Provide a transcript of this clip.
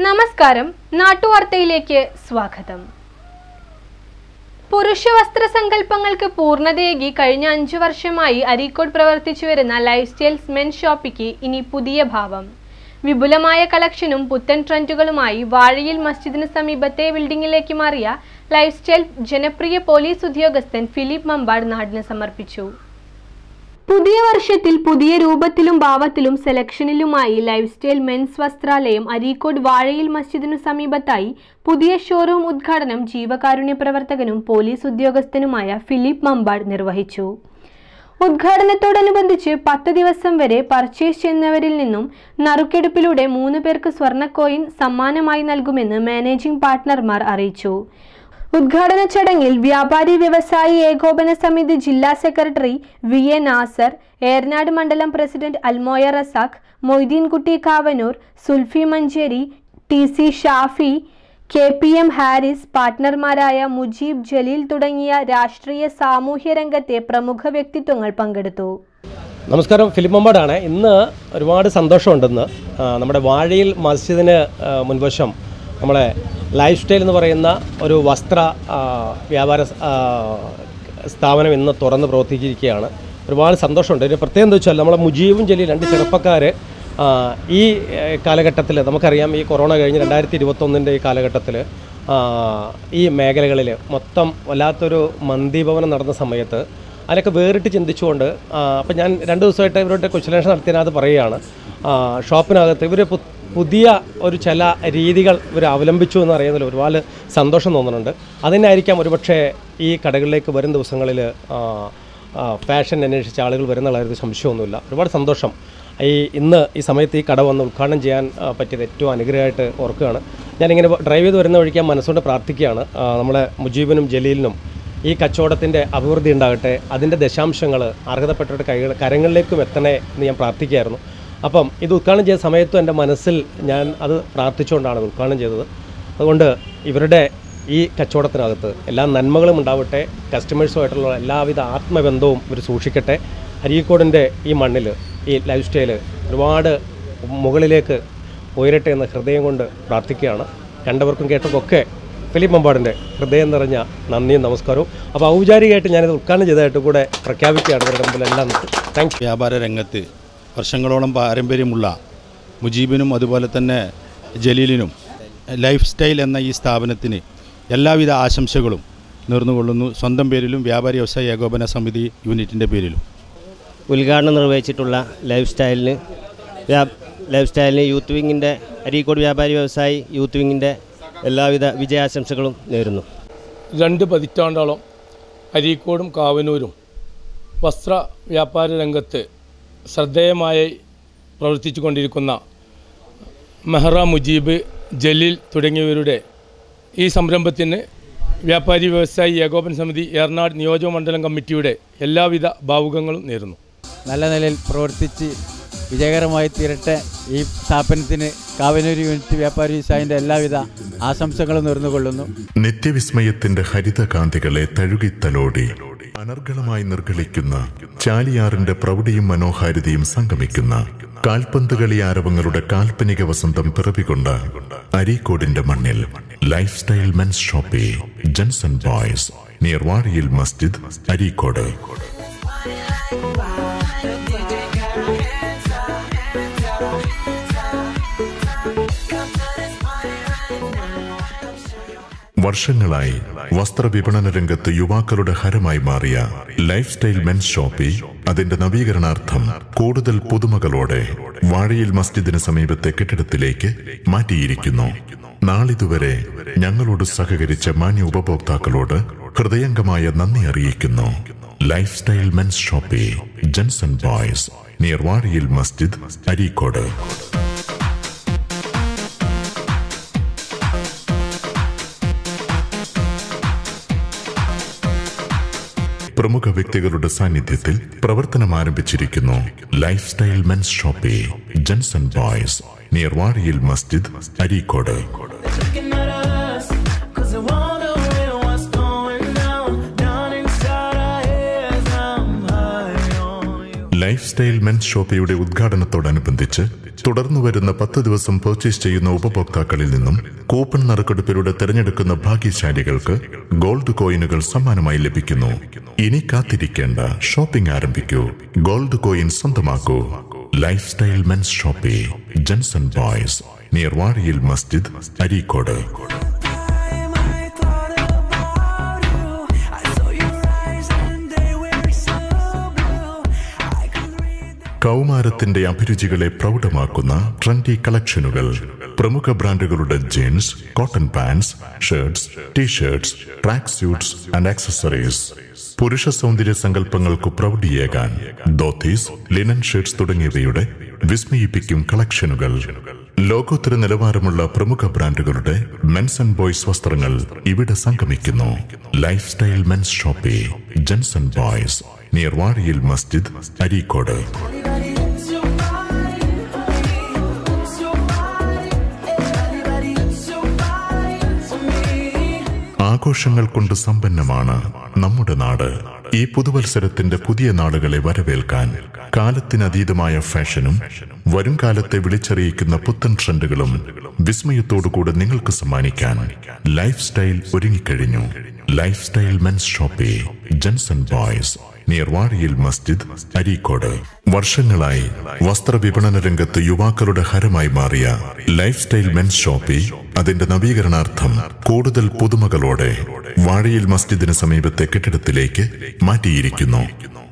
നമസ്കാരം നാട്ടുവാർത്തയിലേക്ക് സ്വാഗതം പുരുഷ വസ്ത്ര സങ്കല്പങ്ങൾക്ക് പൂർണ്ണതയേകി കഴിഞ്ഞ അഞ്ചു വർഷമായി അരീക്കോട് പ്രവർത്തിച്ചു വരുന്ന ലൈഫ് സ്റ്റൈൽസ് മെൻ ഷോപ്പിക്ക് ഇനി പുതിയ ഭാവം വിപുലമായ കളക്ഷനും പുത്തൻ ട്രെൻഡുകളുമായി വാഴയിൽ മസ്ജിദിന് സമീപത്തെ ബിൽഡിംഗിലേക്ക് മാറിയ ലൈഫ് സ്റ്റൈൽ ജനപ്രിയ പോലീസ് ഉദ്യോഗസ്ഥൻ ഫിലിപ്പ് മമ്പാട് നാടിന് സമർപ്പിച്ചു പുതിയ വർഷത്തിൽ പുതിയ രൂപത്തിലും ഭാവത്തിലും സെലക്ഷനിലുമായി ലൈഫ് സ്റ്റൈൽ മെൻസ് വസ്ത്രാലയം അരീക്കോട് വാഴയിൽ മസ്ജിദിനു സമീപത്തായി പുതിയ ഷോറൂം ഉദ്ഘാടനം ജീവകാരുണ്യ പ്രവർത്തകനും പോലീസ് ഉദ്യോഗസ്ഥനുമായ ഫിലിപ്പ് മമ്പാട് നിർവഹിച്ചു ഉദ്ഘാടനത്തോടനുബന്ധിച്ച് പത്ത് ദിവസം വരെ പർച്ചേസ് ചെയ്യുന്നവരിൽ നിന്നും നറുക്കെടുപ്പിലൂടെ മൂന്ന് പേർക്ക് സ്വർണ്ണ കോയിൻ സമ്മാനമായി നൽകുമെന്ന് മാനേജിംഗ് പാർട്ട്ണർമാർ അറിയിച്ചു ഉദ്ഘാടന ചടങ്ങിൽ വ്യാപാരി വ്യവസായി ഏകോപന സമിതി ജില്ലാ secretary V A Nasar Ernad മണ്ഡലം president Almoya Razak Moideenkutty Kavanoor Sulfi Manjeri T C Shafi K P M Haris പാർട്ട്ണർമാരായ മുജീബ് ജലീൽ തുടങ്ങിയ രാഷ്ട്രീയ സാമൂഹ്യ രംഗത്തെ പ്രമുഖ വ്യക്തിത്വങ്ങൾ പങ്കെടുത്തു നമസ്കാരം ഫിലിപ്പ് മമ്പാടാണ് ഇന്ന് ഒരുപാട് സന്തോഷമുണ്ടെന്ന് ആ, നമ്മുടെ വാഴയിൽ മസ്ജിദിന് ആ, മുൻവശം നമ്മളെ ലൈഫ് സ്റ്റൈൽ എന്ന് പറയുന്ന ഒരു വസ്ത്ര ആ, വ്യാപാര സ്- ആ, സ്ഥാപനം ഇന്ന് തുറന്ന് പ്രവർത്തിച്ചിരിക്കുകയാണ് ഒരുപാട് സന്തോഷമുണ്ട് ഒരു പ്രത്യേകം എന്താ വെച്ചാൽ നമ്മളെ മുജീബും ജലീൽ രണ്ട് ചെറുപ്പക്കാർ ഈ കാലഘട്ടത്തിൽ നമുക്കറിയാം ഈ കൊറോണ കഴിഞ്ഞ് രണ്ടായിരത്തി ഇരുപത്തൊന്നിൻ്റെ ഈ കാലഘട്ടത്തിൽ ഈ മേഖലകളിൽ മൊത്തം വല്ലാത്തൊരു മന്ദീഭവനം നടന്ന സമയത്ത് അതിനൊക്കെ വേറിട്ട് ചിന്തിച്ചുകൊണ്ട് അപ്പം ഞാൻ രണ്ട് ദിവസമായിട്ട് ഇവരുടെ ക്വസ്റ്റലേഷൻ നടത്തിയതിനകത്ത് പറയുകയാണ് ആ, ഷോപ്പിനകത്ത് ഇവർ പുതിയ ഒരു ചില രീതികൾ ഇവർ അവലംബിച്ചു എന്ന് അറിയുന്നതിൽ ഒരുപാട് സന്തോഷം തോന്നുന്നുണ്ട് അതിനായിരിക്കാം ഒരുപക്ഷെ ഈ കടകളിലേക്ക് വരും ദിവസങ്ങളിൽ ഫാഷൻ അന്വേഷിച്ച ആളുകൾ വരുന്ന കാര്യത്തിൽ സംശയമൊന്നുമില്ല ഒരുപാട് സന്തോഷം ഈ ഇന്ന് ഈ സമയത്ത് ഈ കട വന്ന് ഉദ്ഘാടനം ചെയ്യാൻ ആ, പറ്റിയത് ഏറ്റവും അനുഗ്രഹമായിട്ട് ഓർക്കുകയാണ് ഞാനിങ്ങനെ ഡ്രൈവ് ചെയ്ത് വരുന്ന വഴിക്ക് ഞാൻ മനസ്സുകൊണ്ട് പ്രാർത്ഥിക്കുകയാണ് ആ, നമ്മളെ മുജീബിനും ജലീലിനും ഈ കച്ചവടത്തിൻ്റെ അഭിവൃദ്ധി ഉണ്ടാകട്ടെ അതിൻ്റെ ദശാംശങ്ങൾ അർഹതപ്പെട്ടവരുടെ കൈകൾ കരങ്ങളിലേക്കും എത്തണേ എന്ന് ഞാൻ പ്രാർത്ഥിക്കുകയായിരുന്നു അപ്പം ഇത് ഉദ്ഘാടനം ചെയ്ത സമയത്തും എൻ്റെ മനസ്സിൽ ഞാൻ അത് പ്രാർത്ഥിച്ചുകൊണ്ടാണ് ഇത് ഉദ്ഘാടനം ചെയ്തത് അതുകൊണ്ട് ഇവരുടെ ഈ കച്ചവടത്തിനകത്ത് എല്ലാ നന്മകളും ഉണ്ടാവട്ടെ കസ്റ്റമേഴ്സുമായിട്ടുള്ള എല്ലാവിധ ആത്മബന്ധവും ഇവർ സൂക്ഷിക്കട്ടെ അരീക്കോടിൻ്റെ ഈ മണ്ണിൽ ഈ ലൈഫ് സ്റ്റൈല് ഒരുപാട് മുകളിലേക്ക് ഉയരട്ടെ എന്ന് ഹൃദയം കൊണ്ട് പ്രാർത്ഥിക്കുകയാണ് കണ്ടവർക്കും കേട്ടവർക്കും ഒക്കെ ഫിലിപ്പ് മമ്പാടിൻ്റെ ഹൃദയം നിറഞ്ഞ നന്ദിയും നമസ്കാരവും അപ്പോൾ ഔപചാരികമായിട്ട് ഞാനിത് ഉദ്ഘാടനം ചെയ്തതായിട്ട് കൂടെ പ്രഖ്യാപിക്കുകയാണ് ഇവരുടെ മുമ്പിൽ എല്ലാം താങ്ക് യു വ്യാപാര രംഗത്ത് വർഷങ്ങളോളം പാരമ്പര്യമുള്ള മുജീബിനും അതുപോലെ തന്നെ ജലീലിനും ലൈഫ് സ്റ്റൈൽ എന്ന ഈ സ്ഥാപനത്തിന് എല്ലാവിധ ആശംസകളും നേർന്നുകൊള്ളുന്നു സ്വന്തം പേരിലും വ്യാപാരി വ്യവസായ ഏകോപന സമിതി യൂണിറ്റിൻ്റെ പേരിലും ഉദ്ഘാടനം നിർവഹിച്ചിട്ടുള്ള ലൈഫ് സ്റ്റൈലിന് വ്യാ- ലൈഫ് സ്റ്റൈലിന് യൂത്ത് വിങ്ങിൻ്റെ അരീക്കോട് വ്യാപാരി വ്യവസായി യൂത്ത് വിങ്ങിൻ്റെ എല്ലാവിധ വിജയാശംസകളും നേരുന്നു രണ്ട് പതിറ്റാണ്ടോളം അരീക്കോടും കാവനൂരും വസ്ത്ര വ്യാപാര രംഗത്ത് ശ്രദ്ധേയമായി പ്രവർത്തിച്ചു കൊണ്ടിരിക്കുന്ന മെഹ്റ മുജീബ് ജലീൽ തുടങ്ങിയവരുടെ ഈ സംരംഭത്തിന് വ്യാപാരി വ്യവസായി ഏകോപന സമിതി ഏറനാട് നിയോജക മണ്ഡലം കമ്മിറ്റിയുടെ എല്ലാവിധ ഭാവുകങ്ങളും നേരുന്നു നല്ല നിലയിൽ പ്രവർത്തിച്ച് വിജയകരമായി തീരട്ടെ ഈ സ്ഥാപനത്തിന് കാവനൂർ യൂണിറ്റ് വ്യാപാരി വ്യവസായിൻ്റെ എല്ലാവിധ ആശംസകളും നേർന്നുകൊള്ളുന്നു നിത്യവിസ്മയത്തിന്റെ ഹരിതകാന്തികളെ തഴുകിത്തലോടി അനർഗളമായി നിർഗളിക്കുന്ന ചാലിയാറിന്റെ പ്രൗഢിയും മനോഹാരിതയും സംഗമിക്കുന്ന കാൽപന്ത് കളി ആരവങ്ങളുടെ കാൽപ്പനിക വസന്തം പിറവികൊണ്ട അരീക്കോടിന്റെ മണ്ണിൽ lifestyle men's shoppe gents and boys near Vazhayil മസ്ജിദ് അരീക്കോട് വർഷങ്ങളായി വസ്ത്രവിപണന രംഗത്ത് യുവാക്കളുടെ ഹരമായി മാറിയ ലൈഫ് സ്റ്റൈൽ മെൻസ് ഷോപ്പി അതിന്റെ നവീകരണാർത്ഥം കൂടുതൽ പുതുമകളോടെ വാഴയിൽ മസ്ജിദിന് സമീപത്തെ കെട്ടിടത്തിലേക്ക് മാറ്റിയിരിക്കുന്നു നാളിതുവരെ ഞങ്ങളോട് സഹകരിച്ച മാന്യ ഉപഭോക്താക്കളോട് ഹൃദയംഗമായ നന്ദി അറിയിക്കുന്നു lifestyle men's shoppe gents and boys near Vazhayil മസ്ജിദ് അരീക്കോട് പ്രമുഖ വ്യക്തികളുടെ സാന്നിധ്യത്തിൽ പ്രവർത്തനം ആരംഭിച്ചിരിക്കുന്നു lifestyle men's shoppe gents and boys near Vazhayil മസ്ജിദ് Areekode looking at us. Cause I wonder what's going down, down inside our heads. I'm high on you. Lifestyle men's ഷോപ്പയുടെ ഉദ്ഘാടനത്തോടനുബന്ധിച്ച് തുടർന്നു വരുന്ന പത്ത് ദിവസം പർച്ചേസ് ചെയ്യുന്ന ഉപഭോക്താക്കളിൽ നിന്നും കൂപ്പൺ നറുക്കെടുപ്പിലൂടെ തിരഞ്ഞെടുക്കുന്ന ഭാഗ്യശാലികൾക്ക് ഗോൾഡ് കോയിനുകൾ സമ്മാനമായി ലഭിക്കുന്നു ഇനി കാത്തിരിക്കേണ്ട ഷോപ്പിംഗ് ആരംഭിക്കൂ ഗോൾഡ് കോയിൻ സ്വന്തമാക്കൂ lifestyle men's shoppe gents and boys near Vazhayil മസ്ജിദ് Areekode I thought about you. I saw your eyes and they were so blue. I could read them. കൗമാരത്തിന്റെ അഭിരുചികളെ പ്രൗഢമാക്കുന്ന ട്രെൻഡി കളക്ഷനുകൾ പ്രമുഖ ബ്രാൻഡുകളുടെ jeans cotton pants shirts T shirts tracksuits and accessories പുരുഷ സൗന്ദര്യ സങ്കല്പങ്ങൾക്ക് പ്രൗഢിയേകാൻ ധോത്തീസ് ലിനൻ ഷർട്ട്സ് തുടങ്ങിയവയുടെ വിസ്മയിപ്പിക്കും കളക്ഷനുകൾ ലോകോത്തര നിലവാരമുള്ള പ്രമുഖ ബ്രാൻഡുകളുടെ മെൻസ് ആൻഡ് ബോയ്സ് വസ്ത്രങ്ങൾ ഇവിടെ സംഗമിക്കുന്നു lifestyle men's shoppe gents and boys near Vazhayil മസ്ജിദ് Areekode So fine, so fine, everybody so fine for me. ആഘോഷങ്ങൾ കൊണ്ട് സമ്പന്നമാണ് നമ്മുടെ നാട് ഈ പുതുവത്സരത്തിന്റെ പുതിയ നാളുകളെ വരവേൽക്കാൻ കാലത്തിനതീതമായ ഫാഷനും വരും കാലത്തെ വിളിച്ചറിയിക്കുന്ന പുത്തൻ ട്രെൻഡുകളും വിസ്മയത്തോടുകൂടെ നിങ്ങൾക്ക് സമ്മാനിക്കാൻ ലൈഫ് സ്റ്റൈൽ ഒരുങ്ങിക്കഴിഞ്ഞു lifestyle men's shoppe gents and boys near Vazhayil മസ്ജിദ് അരീക്കോട് വർഷങ്ങളായി വസ്ത്രവിപണന രംഗത്ത് യുവാക്കളുടെ ഹരമായി മാറിയ ലൈഫ് സ്റ്റൈൽ മെൻസ് ഷോപ്പി അതിന്റെ നവീകരണാർത്ഥം കൂടുതൽ പുതുമകളോടെ വാഴയിൽ മസ്ജിദിന് സമീപത്തെ കെട്ടിടത്തിലേക്ക് മാറ്റിയിരിക്കുന്നു